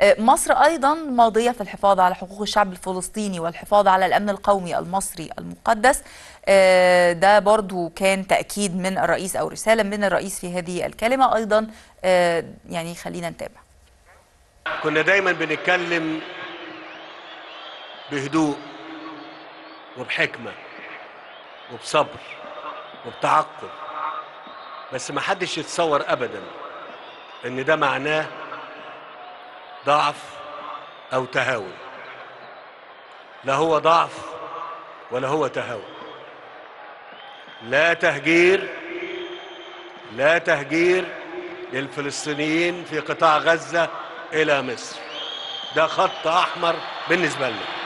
آه، مصر أيضا ماضية في الحفاظ على حقوق الشعب الفلسطيني والحفاظ على الأمن القومي المصري المقدس آه، ده برضو كان تأكيد من الرئيس أو رسالة من الرئيس في هذه الكلمة أيضا آه، يعني خلينا نتابع كنا دايما بنتكلم بهدوء وبحكمة وبصبر وبتعقل بس ما حدش يتصور ابدا ان ده معناه ضعف او تهاون لا هو ضعف ولا هو تهاون لا تهجير لا تهجير للفلسطينيين في قطاع غزة إلى مصر ده خط أحمر بالنسبة لنا